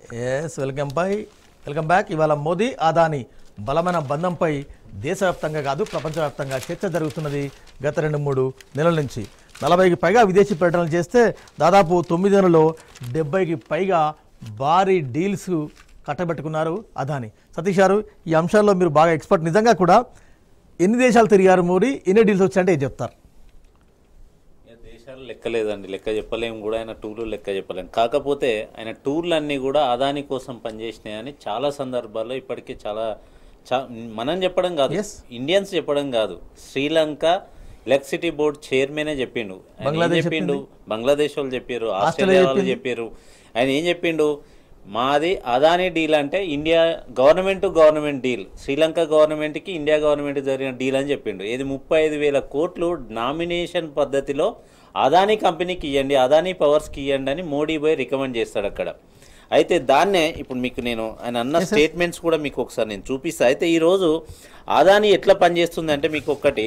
Yes welcome bye welcome back ఇవాళ మోదీ అదాని బలమైన బంధంపై దేశవ్యాప్తంగా కాదు ప్రపంచవ్యాప్తంగా చర్చ జరుగుతున్నది గత రెండు మూడు నెలల నుంచి నలభైకి పైగా విదేశీ పర్యటనలు చేస్తే దాదాపు తొమ్మిది నెలల్లో డెబ్బైకి పైగా భారీ డీల్స్ కట్టబెట్టుకున్నారు అదాని సతీష్ గారు ఈ అంశాల్లో మీరు బాగా ఎక్స్పర్ట్ నిజంగా కూడా ఎన్ని దేశాలు తిరిగారు మోడీ ఎన్ని డీల్స్ వచ్చాయంటే ఏం చెప్తారు ఇక దేశాలు లెక్క లేదండి లెక్క చెప్పలేము కూడా ఆయన టూర్లు లెక్క చెప్పలేము కాకపోతే ఆయన టూర్లు అన్నీ కూడా అదాని కోసం పనిచేసినాయని చాలా సందర్భాల్లో ఇప్పటికీ చాలా చా మనం చెప్పడం కాదు Yes. ఇండియన్స్ చెప్పడం కాదు శ్రీలంక ఎలక్ట్రిసిటీ బోర్డ్ చైర్మనే చెప్పిండు ఆయన ఏం బంగ్లాదేశ్ చెప్పిండు బంగ్లాదేశ్ వాళ్ళు చెప్పారు ఆస్ట్రేలియా వాళ్ళు చెప్పారు ఆయన ఏం చెప్పిండు మాది అదాని డీల్ అంటే India government to government deal Sri Lanka గవర్నమెంట్కి ఇండియా గవర్నమెంట్ జరిగిన డీల్ అని చెప్పిండు ఇది ముప్పై ఐదు వేల కోట్లు నామినేషన్ పద్ధతిలో అదాని కంపెనీకి ఇవ్వండి అదాని పవర్స్కి ఇవ్వండి అని మోడీ పోయి రికమెండ్ చేస్తాడు అక్కడ అయితే దాన్నే ఇప్పుడు మీకు నేను ఆయన అన్న స్టేట్మెంట్స్ కూడా మీకు ఒకసారి నేను చూపిస్తా అయితే ఈరోజు అదాని ఎట్లా పనిచేస్తుంది అంటే మీకు ఒక్కటి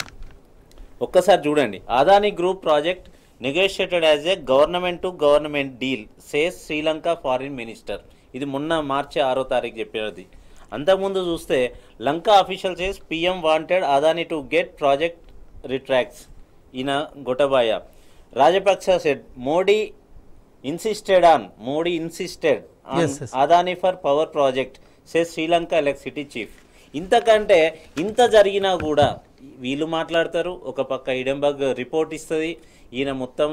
ఒక్కసారి చూడండి Adani group project negotiated as a government to government deal says Sri Lanka foreign minister ఇది మొన్న మార్చి ఆరో తారీఖు చెప్పినది అంతకుముందు చూస్తే Lanka official says PM wanted Adani to get project retracts ఈయన Gotabaya Rajapaksa said Modi insisted on Modi insisted on Yes, yes. Adani for power project say Sri Lanka electricity chief ఇంతకంటే ఇంత జరిగినా కూడా వీళ్ళు మాట్లాడతారు ఒక పక్క ఇడెంబర్గ్ రిపోర్ట్ ఇస్తుంది ఈయన మొత్తం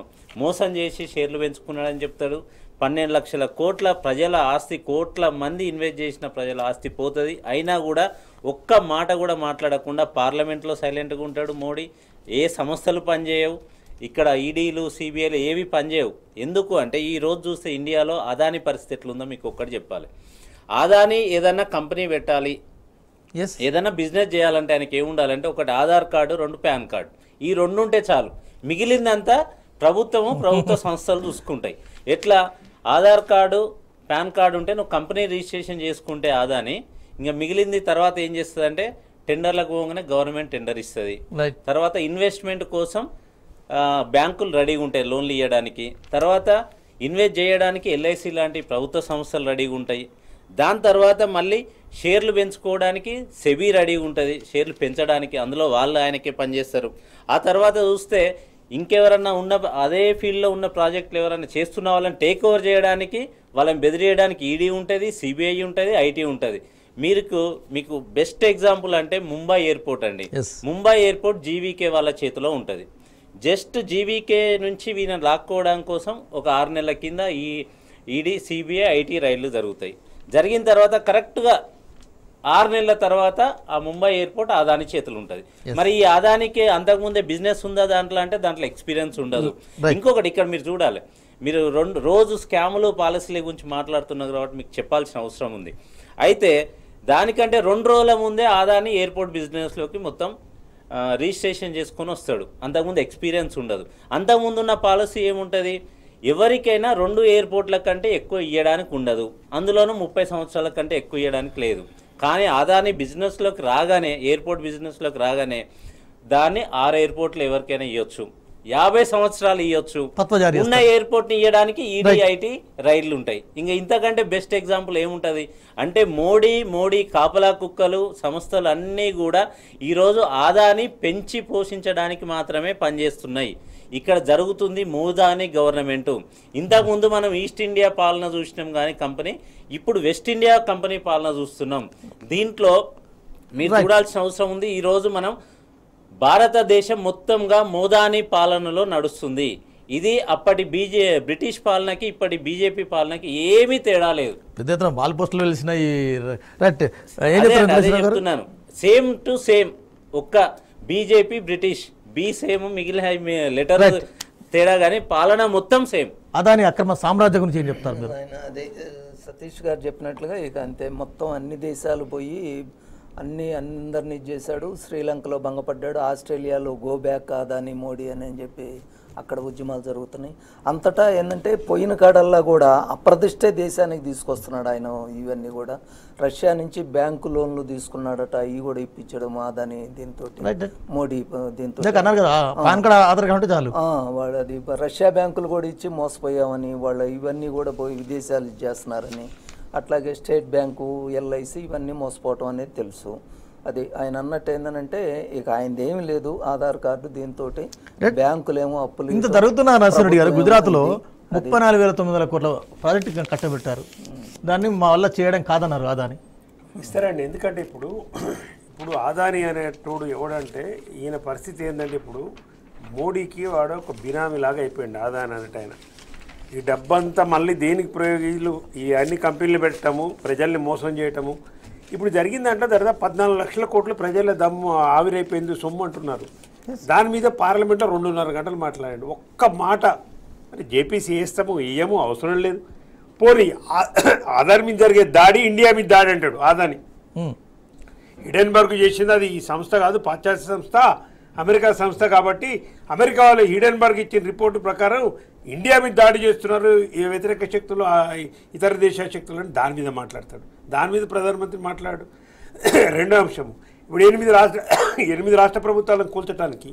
మోసం చేసి షేర్లు పెంచుకున్నాడని చెప్తాడు పన్నెండు లక్షల కోట్ల ప్రజల ఆస్తి కోట్ల మంది ఇన్వెస్ట్ చేసిన ప్రజల ఆస్తి పోతుంది అయినా కూడా ఒక్క మాట కూడా మాట్లాడకుండా పార్లమెంట్లో సైలెంట్గా ఉంటాడు మోడీ ఏ సంస్థలు పనిచేయవు ఇక్కడ ఈడీలు సిబిఐలు ఏవి పనిచేయవు ఎందుకు అంటే ఈ రోజు చూస్తే ఇండియాలో అదాని పరిస్థితి ఎట్లుందో మీకు ఒక్కటి చెప్పాలి అదాని ఏదన్నా కంపెనీ పెట్టాలి ఎస్ ఏదైనా బిజినెస్ చేయాలంటే ఆయనకి ఏముండాలంటే ఒకటి ఆధార్ కార్డు రెండు పాన్ కార్డు ఈ రెండు ఉంటే చాలు మిగిలిందంతా ప్రభుత్వము ప్రభుత్వ సంస్థలు చూసుకుంటాయి ఎట్లా ఆధార్ కార్డు పాన్ కార్డు ఉంటే నువ్వు కంపెనీ రిజిస్ట్రేషన్ చేసుకుంటే ఆదాని ఇంకా మిగిలింది తర్వాత ఏం చేస్తుంది టెండర్లకు పోగానే గవర్నమెంట్ టెండర్ ఇస్తుంది రైట్ తర్వాత ఇన్వెస్ట్మెంట్ కోసం ఆ, బ్యాంకులు రెడీగా ఉంటాయి లోన్లు ఇవ్వడానికి తర్వాత ఇన్వెస్ట్ చేయడానికి ఎల్ఐసి లాంటి ప్రభుత్వ సంస్థలు రెడీగా ఉంటాయి దాని తర్వాత మళ్ళీ షేర్లు పెంచుకోవడానికి సెబీ రెడీగా ఉంటుంది షేర్లు పెంచడానికి అందులో వాళ్ళు ఆయనకే పనిచేస్తారు ఆ తర్వాత చూస్తే ఇంకెవరన్నా ఉన్న అదే ఫీల్డ్లో ఉన్న ప్రాజెక్టులు ఎవరైనా చేస్తున్న వాళ్ళని టేక్ ఓవర్ చేయడానికి వాళ్ళని బెదిరియడానికి ఈడీ ఉంటుంది సిబిఐ ఉంటుంది ఐటీ ఉంటుంది మీకు మీకు బెస్ట్ ఎగ్జాంపుల్ అంటే ముంబై ఎయిర్పోర్ట్ అండి Yes. ముంబై ఎయిర్పోర్ట్ జీవీకే వాళ్ళ చేతిలో ఉంటుంది జస్ట్ జీవీకే నుంచి వీళ్ళని లాక్కోవడం కోసం ఒక ఆరు నెలల కింద ఈ ఈడీ సిబిఐ ఐటీ రైళ్లు జరుగుతాయి జరిగిన తర్వాత కరెక్ట్గా ఆరు నెలల తర్వాత ఆ ముంబై ఎయిర్పోర్ట్ అదాని చేతులు ఉంటుంది మరి ఈ అదానికి అంతకుముందే బిజినెస్ ఉందా దాంట్లో అంటే దాంట్లో ఎక్స్పీరియన్స్ ఉండదు Right. ఇంకొకటి ఇక్కడ మీరు చూడాలి మీరు రెండు రోజు స్కాములు పాలసీల గురించి మాట్లాడుతున్నారు కాబట్టి మీకు చెప్పాల్సిన అవసరం ఉంది అయితే దానికంటే రెండు రోజుల ముందే ఆదాని ఎయిర్పోర్ట్ బిజినెస్లోకి మొత్తం ఆ, రిజిస్ట్రేషన్ చేసుకొని వస్తాడు అంతకుముందు ఎక్స్పీరియన్స్ ఉండదు అంతకుముందు ఉన్న పాలసీ ఏముంటుంది ఎవరికైనా రెండు ఎయిర్పోర్ట్ల కంటే ఎక్కువ ఇవ్వడానికి ఉండదు అందులోనూ ముప్పై సంవత్సరాల కంటే ఎక్కువ ఇవ్వడానికి లేదు కానీ అదాని బిజినెస్లోకి రాగానే ఎయిర్పోర్ట్ బిజినెస్లోకి రాగానే దాన్ని ఆరు ఎయిర్పోర్ట్లు ఎవరికైనా ఇవ్వచ్చు యాభై సంవత్సరాలు ఇవ్వచ్చు తత్వజారీ ఉన్న ఎయిర్పోర్ట్ ని ఇవ్వడానికి ఈడీఐటి రైళ్లు ఉంటాయి ఇంకా ఇంతకంటే బెస్ట్ ఎగ్జాంపుల్ ఏముంటది అంటే మోడీ మోడీ కాపలా కుక్కలు సంస్థలు అన్నీ కూడా ఈరోజు ఆదాని పెంచి పోషించడానికి మాత్రమే పనిచేస్తున్నాయి ఇక్కడ జరుగుతుంది మోదాని గవర్నమెంట్ ఇంతకుముందు మనం ఈస్ట్ ఇండియా పాలన చూసినాం కానీ కంపెనీ ఇప్పుడు వెస్ట్ ఇండియా కంపెనీ పాలన చూస్తున్నాం దీంట్లో మీరు చూడాల్సిన అవసరం ఉంది ఈరోజు మనం భారతదేశం మొత్తంగా మోదాని పాలనలో నడుస్తుంది ఇది అప్పటి బీజే బ్రిటిష్ పాలనకి ఇప్పటి బీజేపీ పాలనకి ఏమీ తేడా లేదు పెద్ద ఎత్తున వాల్ పోస్టులు వెలిసిన ఈ రైట్ ఏం అదే చెప్తారు అండి, అదే నరసింహ గారు చెప్తున్నాను సేమ్ టు సేమ్ ఒక్క బీజేపీ బ్రిటిష్ బి సేమ్ మిగిలిన లెటర్ Right. తేడా కానీ పాలన మొత్తం సేమ్ అదాని అక్రమ సామ్రాజ్యం గురించి ఏం చెప్తారు మీరు ఆయన అదే ఆ, సతీష్ గారు చెప్పినట్లుగా ఇక అంతే మొత్తం అన్ని దేశాలు పోయి అన్ని అందరినీ చేశాడు శ్రీలంకలో భంగపడ్డాడు ఆస్ట్రేలియాలో గో బ్యాక్ కాదని మోడీ అని అని చెప్పి అక్కడ ఉద్యమాలు జరుగుతున్నాయి అంతటా ఏంటంటే పోయిన కాడల్లా కూడా అప్రతిష్టే దేశానికి తీసుకొస్తున్నాడు ఆయన ఇవన్నీ కూడా రష్యా నుంచి బ్యాంకు లోన్లు తీసుకున్నాడట ఇవి కూడా ఇప్పించడం అదని దీంతో రైట్ మోడీ ఆ, దీంతో ఇందాక అన్నారు కదా పాన్ కార్డ్ ఆధార్ కార్డు ఉంటే చాలు ఆ, వాళ్ళు అది రష్యా బ్యాంకులు కూడా ఇచ్చి మోసపోయామని వాళ్ళ ఇవన్నీ కూడా పోయి విదేశాలు చేస్తున్నారని అట్లాగే స్టేట్ బ్యాంకు ఎల్ఐసి ఇవన్నీ మోసపోవటం అనేది తెలుసు అది ఆయన అన్నట్టు ఏంటంటే ఇక ఆయనది ఏమీ లేదు ఆధార్ కార్డు దీంతో బ్యాంకులేమో అప్పులు ఇంత జరుగుతున్న నరసింహరెడ్డి గారు గుజరాత్లో ముప్పై నాలుగు వేల తొమ్మిది వందల కోట్ల ప్రాజెక్టు కట్టబెట్టారు దాన్ని మా వల్ల చేయడం కాదన్నారు అదాని ఇస్తారండి ఎందుకంటే ఇప్పుడు ఇప్పుడు ఆదాని అనేటోడు ఎవడంటే ఈయన పరిస్థితి ఏంటంటే ఇప్పుడు మోడీకి వాడు ఒక బినామీ లాగా అయిపోయింది ఆదాని అన్నట్టు ఆయన ఈ డబ్బంతా మళ్ళీ దేనికి ప్రయోగిలు ఈ అన్ని కంపెనీలు పెట్టడము ప్రజల్ని మోసం చేయటము ఇప్పుడు జరిగిందంటే దాదాపు పద్నాలుగు లక్షల కోట్లు ప్రజల దమ్ము ఆవిరైపోయింది సొమ్ము అంటున్నారు దాని మీద పార్లమెంట్లో రెండున్నర గంటలు మాట్లాడండి ఒక్క మాట మరి జేపీసీ వేస్తాము వేయము అవసరం లేదు పోనీ ఆ- ఆధార్ మీద జరిగే దాడి ఇండియా మీద దాడి అంటాడు ఆదాని ఉమ్. హిడెన్బర్గ్ చేసింది అది ఈ సంస్థ కాదు పాశ్చాత్య సంస్థ అమెరికా సంస్థ కాబట్టి అమెరికా వాళ్ళు హిడెన్బర్గ్ ఇచ్చిన రిపోర్టు ప్రకారం ఇండియా మీద దాడి చేస్తున్నారు ఈ వ్యతిరేక శక్తులు ఆ ఇతర దేశ శక్తులు అని దాని మీద మాట్లాడతాడు దాని మీద ప్రధానమంత్రి మాట్లాడు రెండో అంశం ఇప్పుడు ఎనిమిది రాష్ట్ర ఎనిమిది రాష్ట్ర ప్రభుత్వాలను కూల్చడానికి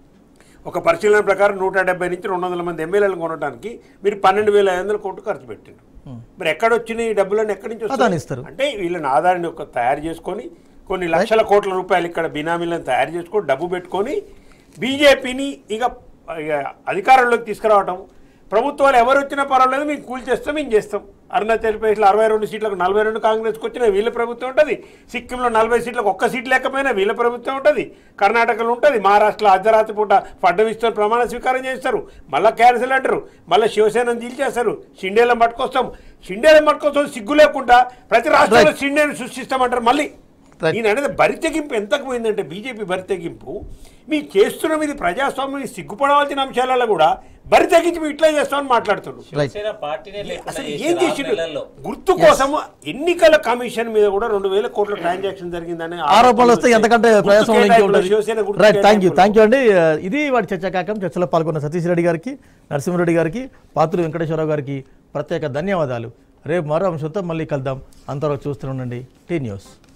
ఒక పరిశీలన ప్రకారం నూట డెబ్బై నుంచి రెండు వందల మంది ఎమ్మెల్యేలను కొనడానికి మీరు పన్నెండు వేల ఐదు వందల కోట్లు ఖర్చు పెట్టారు మరి ఎక్కడ వచ్చినాయి ఈ డబ్బులన్నీ ఎక్కడి నుంచి అదాని వస్తాయి? ఇస్తారు. అంటే వీళ్ళని ఆధారాన్ని ఒక తయారు చేసుకొని కొన్ని లక్షల కోట్ల రూపాయలు ఇక్కడ బినామీలను తయారు చేసుకొని డబ్బు పెట్టుకొని బీజేపీని ఇక ఇక అధికారంలోకి తీసుకురావటం ప్రభుత్వాలు ఎవరు వచ్చినా పర్వాలేదు మేము కూల్చేస్తాం మేము చేస్తాం అరుణాచల్ ప్రదేశ్లో అరవై రెండు సీట్లకు నలభై రెండు కాంగ్రెస్కి వచ్చినా వీళ్ళ ప్రభుత్వం ఉంటుంది సిక్కింలో నలభై సీట్లకు ఒక్క సీట్ లేకపోయినా వీళ్ళ ప్రభుత్వం ఉంటుంది కర్ణాటకలో ఉంటుంది మహారాష్ట్రలో అర్ధరాత్రి పూట ఫడ్నవీస్తో ప్రమాణ స్వీకారం చేస్తారు మళ్ళీ క్యాన్సిల్ అంటారు మళ్ళీ శివసేనను తీల్చేస్తారు షిండేలను పట్టుకొస్తాం షిండేలను పట్టుకొస్తాం సిగ్గు లేకుండా ప్రతి రాష్ట్రంలో షిండేని సృష్టిస్తామంటారు మళ్ళీ Right. నేను అనేది బరి తెగింపు ఎంతకు పోయిందంటే బీజేపీ బరి తెగింపు మీ చేస్తున్న ఇది ప్రజాస్వామ్యం సిగ్గుపడవలసిన అంశాలలో కూడా బరి తెగించి మేము ఇట్లా చేస్తామని మాట్లాడుతున్నారు శివసేన పార్టీనే లేకుండా అసలు చేశారు ఏం ఆరు చేసిండు నెలల్లో. గుర్తు కోసం ఎన్నికల కమిషన్ మీద కూడా రెండు వేల కోట్ల ట్రాన్సాక్షన్ జరిగిందని ఆరోపణలు వస్తే ఎంతకంటే గుర్తు ప్రయాసం ఇంకే కేటాయింపులు, ఉంటుంది శివసేన గుర్తు రైట్ థ్యాంక్ యూ కేటాయింపులు. థ్యాంక్ యూ అండి ఇది వాటి చర్చకాకం చర్చలో పాల్గొన్న సతీష్ రెడ్డి గారికి నరసింహారెడ్డి గారికి పాత్రులు వెంకటేశ్వరరావు గారికి ప్రత్యేక ధన్యవాదాలు రేపు మరో అంశంతో మళ్ళీ కలుద్దాం అంతవరకు చూస్తూ ఉండండి టీ న్యూస్